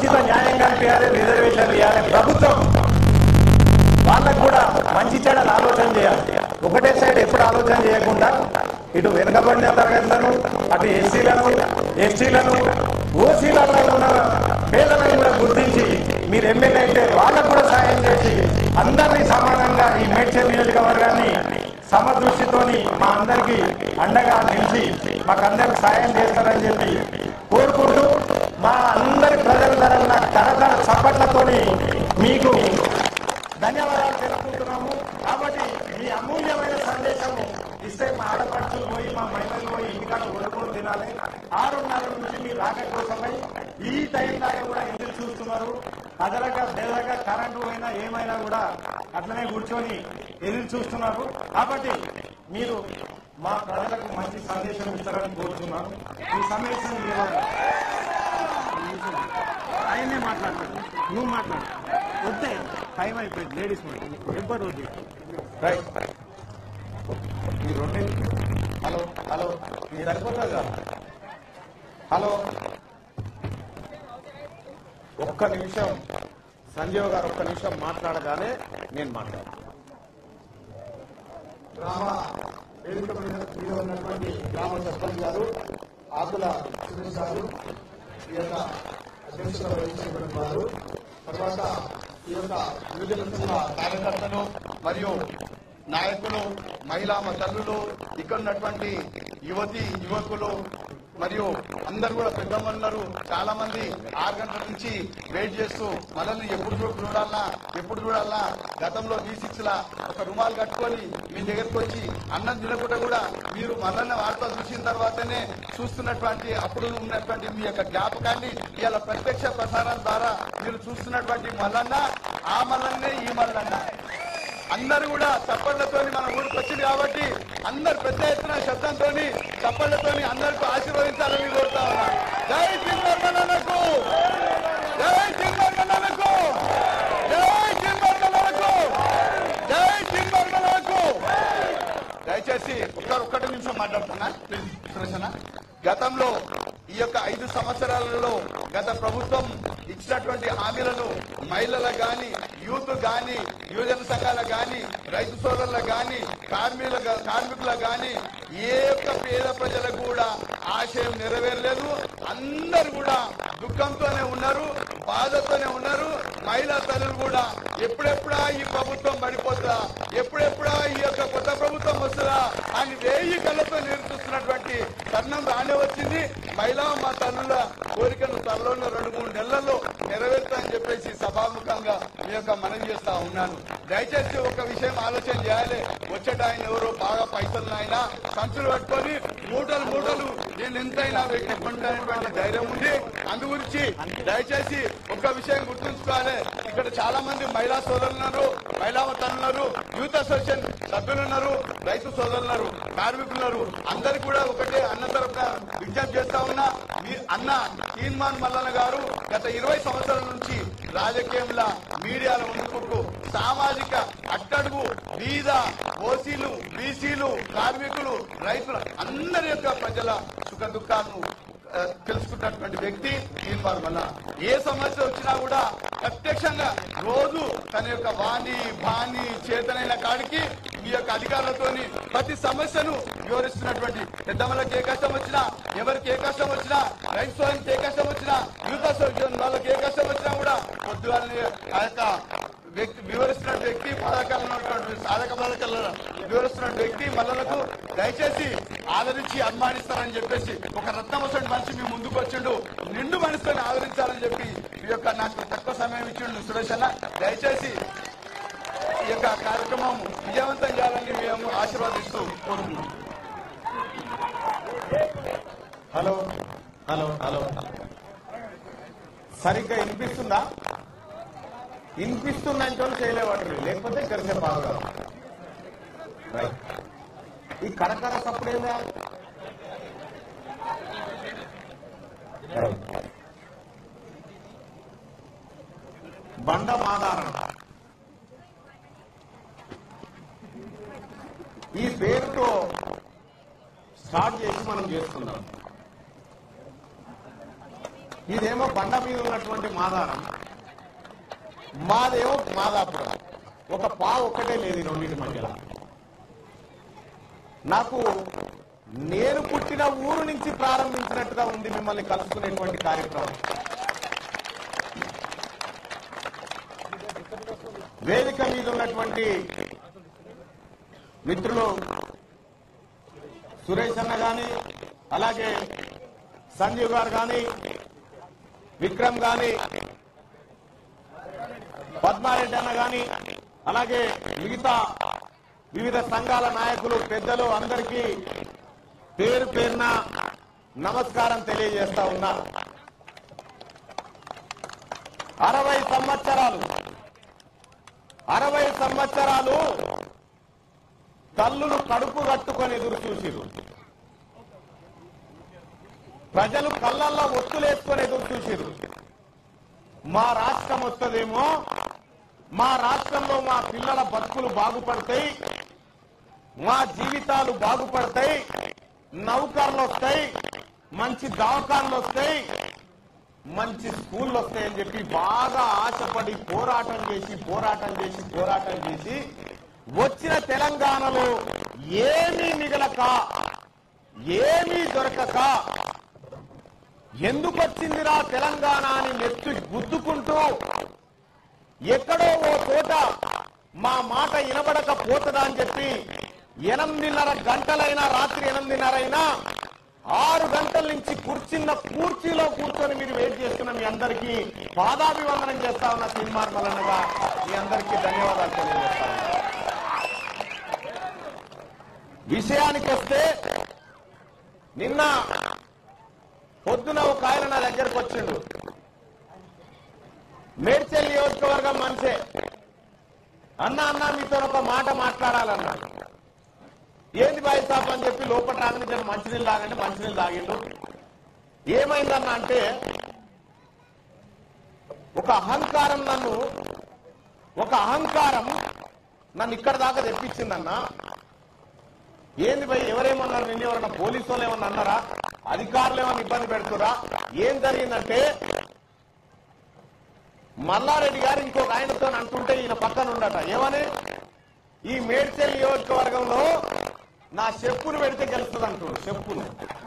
సముచిత న్యాయం కల్పించాలి రిజర్వేషన్ ఇవ్వాలి ప్రభుత్వం వాళ్ళకు కూడా మంచి చెడలు ఆలోచన చేయాలి ఒకటే సైడ్ ఎప్పుడు ఆలోచన చేయకుండా ఇటు వెనుకబడిన తరగతులను అటు ఎస్సీలను ఎస్టీలను ఓసీలలో ఉన్న పేదలను కూడా గుర్తించి మీరు ఎమ్మెల్యే అయితే వాళ్ళకు కూడా సాయం చేసి అందరినీ సమానంగా ఈ మేడ్చల్ నియోజకవర్గాన్ని సమదృష్టితోని మా అందరికీ అండగా నిలిచి మాకందరికి సాయం చేస్తారని చెప్పి కోరుకుంటూ మా అందరి ప్రజల తరఫున కరకర చప్పట్లతోని మీకు ధన్యవాదాలు తెలుపుకుంటున్నాము కాబట్టి మీ అమూల్యమైన సందేశము ఇస్తే మా ఆడపడుచులు పోయి మా మహిళలు పోయి ఇంటికాడ వండుకొని తినాలి ఆరున్నర నుంచి మీ రాక కోసమై ఈ టైం దాకా కూడా ఎదురు చూస్తున్నారు అదలక బెదలక కరెంటు పోయినా ఏమైనా కూడా అట్లనే కూర్చొని ఎదురు చూస్తున్నారు కాబట్టి మీరు మా ప్రజలకు మంచి సందేశం ఇస్తారని కోరుతున్నాను ఈ సందేశం ఇవ్వాలి ఆయనే మాట్లాడతాడు నువ్వు మాట్లాడు వద్దే టైం అయిపోయింది లేడీస్ ఎవ్వరు వద్దు రైట్ ఈ రెండు హలో హలో ఇది సరిపోతుంది కదా హలో ఒక్క నిమిషం సంజీవ్ గారు ఒక్క నిమిషం మాట్లాడగానే నేను మాట్లాడతాను గ్రామ వేదిక మీద మీద ఉన్నటువంటి గ్రామ సర్పంచ్ గారు ఆకుల సురేష్ గారు ఈ యొక్క అధ్యక్షత వహించినటువంటి వారు తర్వాత ఈ యొక్క వివిధ సంఘ కార్యకర్తలు మరియు నాయకులు మహిళా తల్లులు ఇక్కడ ఉన్నటువంటి యువతి యువకులు మరియు అందరు కూడా పెద్దమ్మ ఉన్నారు చాలా మంది ఆరు గంటల నుంచి వెయిట్ చేస్తూ మనల్ని ఎప్పుడు చూ- చూడాలన్నా ఎప్పుడు చూడాలన్నా గతంలో బీ సిక్స్ లా ఒక రుమాలు కట్టుకొని మీ దగ్గరకు వచ్చి అన్నం తినకుండా కూడా మీరు మనల్ని వార్త చూసిన తర్వాతనే చూస్తున్నటువంటి అప్పుడు ఉన్నటువంటి మీ యొక్క జ్ఞాపకాన్ని ఇవాళ ప్రత్యక్ష ప్రసారం ద్వారా మీరు చూస్తున్నటువంటి మల్లన్న ఆ మల్లన్నే ఈ మల్లన్న అందరూ కూడా చప్పళ్లతోని మన ఊరికి వచ్చింది కాబట్టి అందరు పెద్ద ఎత్తున శబ్దంతో చప్పళ్లతోని అందరికీ ఆశీర్వదించాలని కోరుతా ఉన్నా జై చిందర్మన్నకు జై చిందర్మన్నకు జై చిందర్మన్నకు జై చిందర్మన్నకు దయచేసి ఒక్క ఒక్కటి నిమిషం మాట్లాడుతున్నా ప్లీజ్ సురేషణ గతంలో ఈ యొక్క ఐదు సంవత్సరాలలో గత ప్రభుత్వం ఇచ్చినటువంటి హామీలను మహిళలకు గాని యూత్ గాని యువజన సంఘాలకు గాని రైతు సోదరులకు గాని కార్మికుల కార్మికులకు గాని ఏ యొక్క పేద ప్రజలకు కూడా ఆశయం నెరవేరలేదు అందరు కూడా దుఃఖంతోనే ఉన్నారు బాధతోనే ఉన్నారు మహిళా తల్లులు కూడా ఎప్పుడెప్పుడా ఈ ప్రభుత్వం పడిపోతుందా ఎప్పుడెప్పుడా ఈ యొక్క కొత్త ప్రభుత్వం వస్తుందా అని వేయి కళ్ళతో నిరుస్తున్నటువంటి తరుణం రానే వచ్చింది మహిళా మా తల్లుల కోరికను త్వరలోనే రెండు మూడు నెలల్లో నెరవేరుతా అని చెప్పేసి సభాముఖంగా మీ యొక్క మనవి చేస్తా ఉన్నాను దయచేసి ఒక విషయం ఆలోచన చేయాలి వచ్చేట ఆయన ఎవరో బాగా పైసలు ఆయన సంచులు పట్టుకొని మూటలు మూటలు నేను ఎంతైనా పెట్టుకుంటానటువంటి ధైర్యం ఉంది అందు గురించి దయచేసి ఒక విషయం గుర్తుంచుకోవాలి ఇక్కడ చాలా మంది మహిళా సోదరులు ఉన్నారు మహిళా తల్లులు ఉన్నారు యూత్ అసోసియేషన్ సభ్యులు ఉన్నారు రైతు సోదరులు ఉన్నారు కార్మికులు ఉన్నారు అందరు కూడా ఒకటే అన్న తరపున విజ్ఞప్తి చేస్తా ఉన్నా మీ అన్న తీన్మాన్ మల్లన్న గారు గత ఇరవై సంవత్సరాల నుంచి రాజకీయంలో మీడియాలో ఉండుకుంటూ సామాజిక అట్టడుగు బీద ఓసీలు బీసీలు కార్మికులు రైతులు అందరి యొక్క ప్రజల సుఖ దుఃఖాలను ఆ, తెలుసుకున్నటువంటి వ్యక్తి తీర్మాన్ వల్ల ఏ సమస్య వచ్చినా కూడా ప్రత్యక్షంగా రోజు తన యొక్క వాణి బాణి చేతనైన కాడికి మీ యొక్క అధికారులతోని ప్రతి సమస్యను వివరిస్తున్నటువంటి పెద్దమ్మలకు ఏ కష్టం వచ్చినా ఎవరికి ఏ కష్టం వచ్చినా రైతు సోదరికి ఏ కష్టం వచ్చినా యూత్ అసోసియేషన్ వాళ్ళకి ఏ కష్టం వచ్చినా కూడా పొద్దుగాలని ఆ యొక్క వ్యక్తి వివరిస్తున్న వ్యక్తి బాధకాలను ఉన్నటువంటి సాధక బాధకాలను వివరిస్తున్న వ్యక్తి మల్లలకు దయచేసి ఆదరించి అభిమానిస్తారని చెప్పేసి ఒక రత్నం వసంటి మనిషి మీ ముందుకు వచ్చిండు నిండు మనసుతో ఆదరించాలని చెప్పి ఈ యొక్క నాకు తక్కువ సమయం ఇచ్చిండు సురేష్ అన్న దయచేసి ఈ యొక్క కార్యక్రమం విజయవంతం చేయాలని మేము ఆశీర్వాదిస్తూ కోరుకుంటున్నాం హలో హలో హలో సరిగ్గా వినిపిస్తుందా వినిపిస్తుందంటే వాళ్ళు చేయలేవాడు లేకపోతే కలిసే బాగా రైట్ ఈ కరకర సప్పుడేదా బండ మాదారం ఈ పేరుతో స్టార్ట్ చేసి మనం చేసుకుందాం ఇదేమో బండ మీద ఉన్నటువంటి మాదారం మాదేమో మాదాపురం ఒక పా ఒక్కటే లేదు ఈ రెండింటి మధ్యలో నాకు నేను పుట్టిన ఊరు నుంచి ప్రారంభించినట్టుగా ఉంది మిమ్మల్ని కలుసుకునేటువంటి కార్యక్రమం వేదిక మీద ఉన్నటువంటి మిత్రులు సురేష్ అన్న గాని అలాగే సంజీవ్ గారు గాని విక్రమ్ గాని పద్మారెడ్డి అన్న గాని అలాగే మిగతా వివిధ సంఘాల నాయకులు పెద్దలు అందరికీ పేరు పేరున నమస్కారం తెలియజేస్తా ఉన్నా అరవై సంవత్సరాలు అరవై సంవత్సరాలు తల్లులు కడుపు కట్టుకొని ఎదురు చూసిరు ప్రజలు కళ్ళల్లో ఒత్తులేసుకొని ఎదురు చూసిరు మా రాష్ట్రం వస్తుందేమో మా రాష్ట్రంలో మా పిల్లల బతుకులు బాగుపడతాయి మా జీవితాలు బాగుపడతాయి నౌకర్లు వస్తాయి మంచి దవాఖాన్లు వస్తాయి మంచి స్కూళ్ళు వస్తాయని చెప్పి బాగా ఆశపడి పోరాటం చేసి పోరాటం చేసి పోరాటం చేసి వచ్చిన తెలంగాణలో ఏమీ మిగలక ఏమీ దొరకక ఎందుకు వచ్చిందిరా తెలంగాణ అని నెత్తి గుద్దుకుంటూ ఎక్కడో ఓ చోట మా మాట వినబడక పోతుందా అని చెప్పి ఎనిమిదిన్నర గంటలైనా రాత్రి ఎనిమిదిన్నర అయినా ఆరు గంటల నుంచి కూర్చున్న కూర్చీలో కూర్చొని మీరు వెయిట్ చేస్తున్న మీ అందరికీ పాదాభివందనం చేస్తా ఉన్న సినిమార్ మల్లన్నగా మీ అందరికీ ధన్యవాదాలు తెలియజేస్తా ఉన్నా. విషయానికి వస్తే నిన్న పొద్దున ఒక ఆయన నా దగ్గరకు వచ్చిండు మేడ్చల్ నియోజకవర్గం మనిషే అన్న అన్న మీతో ఒక మాట మాట్లాడాలన్నా ఏంది బాయ్ సాబ్ అని చెప్పి లోపల రాగానే జర మంచినీళ్ళు తాగండి మంచినీళ్ళు తాగిండు ఏమైందన్న అంటే ఒక అహంకారం నన్ను ఒక అహంకారం నన్ను ఇక్కడ దాకా తెప్పించిందన్న ఏంది భయ్ ఎవరేమన్నారు నిన్న ఎవరన్నా పోలీసు వాళ్ళు ఏమన్నా అన్నారా అధికారులు ఏమన్నా ఇబ్బంది పెడుతురా ఏం జరిగిందంటే మల్లారెడ్డి గారు ఇంకొక ఆయనతో అంటుంటే ఈయన పక్కన ఉండట ఏమని ఈ మేడ్చల్ నియోజకవర్గంలో నా చెప్పులు పెడితే గెలుస్తుంది అంటుడు చెప్పులు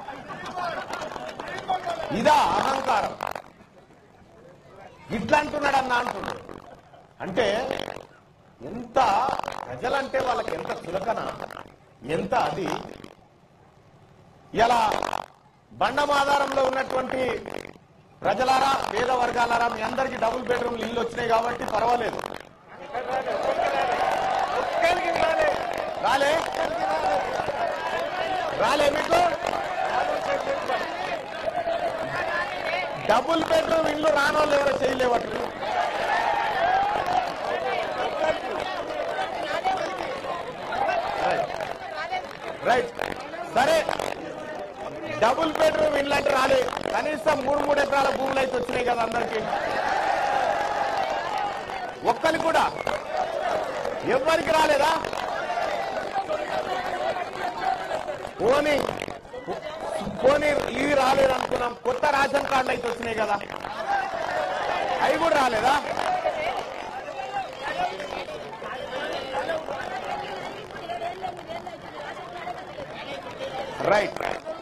ఇదా అహంకారం ఇట్లా అంటున్నాడు అన్న అంటున్నాడు అంటే ఎంత ప్రజలంటే వాళ్ళకి ఎంత చులకన ఎంత అది ఇలా బండమాధారంలో ఉన్నటువంటి ప్రజలారా పేద వర్గాలారా మీ అందరికీ డబుల్ బెడ్రూమ్ ఇల్లు వచ్చినాయి కాబట్టి పర్వాలేదు రాలే రాలే మీకు డబుల్ బెడ్రూమ్ ఇల్లు రానోళ్ళు ఎవరో చేయలేవట్లు రైట్ సరే డబుల్ బెడ్రూమ్ ఇల్లు అంటే రాలే కనీసం మూడు మూడు ఎకరాల భూములు అయితే వచ్చినాయి కదా అందరికి ఒక్కరికి కూడా ఎవ్వరికి రాలేదా పోనీ పోనీ ఇవి రాలేదు అనుకున్నాం కొత్త రేషన్ కార్డులు అయితే వచ్చినాయి కదా అవి కూడా రాలేదా రైట్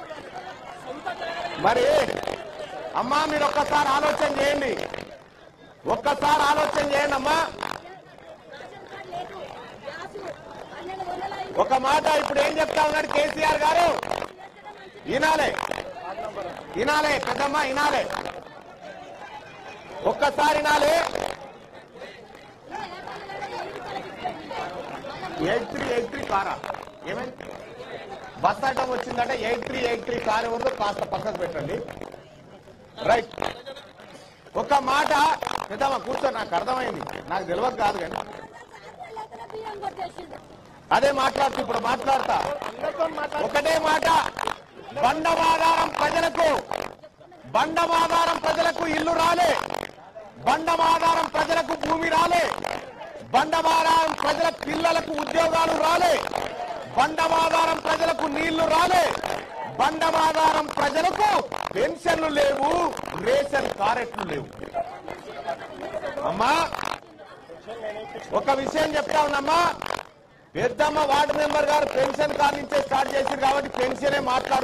మరి అమ్మా మీరు ఒక్కసారి ఆలోచన చేయండి ఒక్కసారి ఆలోచన చేయండి అమ్మా ఒక మాట ఇప్పుడు ఏం చెప్తా ఉన్నాడు కేసీఆర్ గారు వినాలే వినాలే పెద్దమ్మ వినాలే ఒక్కసారి వినాలే ఎయిట్ త్రీ ఎయిట్ త్రీ కారా ఏమైంది బస్ అడ్డం వచ్చిందంటే eight three eight three car ఎవరిదో కాస్త పక్కకు పెట్టండి రైట్ ఒక మాట పెద్దమ్మ కూర్చో నాకు అర్థమైంది నాకు తెలియక కాదు కానీ అదే మాట్లాడుతూ ఇప్పుడు మాట్లాడతా ఒకటే మాట బండమాధారం ప్రజలకు బండమాధారం ప్రజలకు ఇల్లు రాలే బండమాధారం ప్రజలకు భూమి రాలే బండమాధారం ప్రజల పిల్లలకు ఉద్యోగాలు రాలే బండమాధారం ప్రజలకు నీళ్లు రాలే బండమాధారం ప్రజలకు పెన్షన్లు లేవు రేషన్ కారెట్లు లేవు అమ్మా ఒక విషయం చెప్తా ఉన్నమ్మా పెద్దమ్మ వార్డు మెంబర్ గారు పెన్షన్ కార్ నుంచే స్టార్ట్ చేసింది కాబట్టి పెన్షనే మాట్లాడు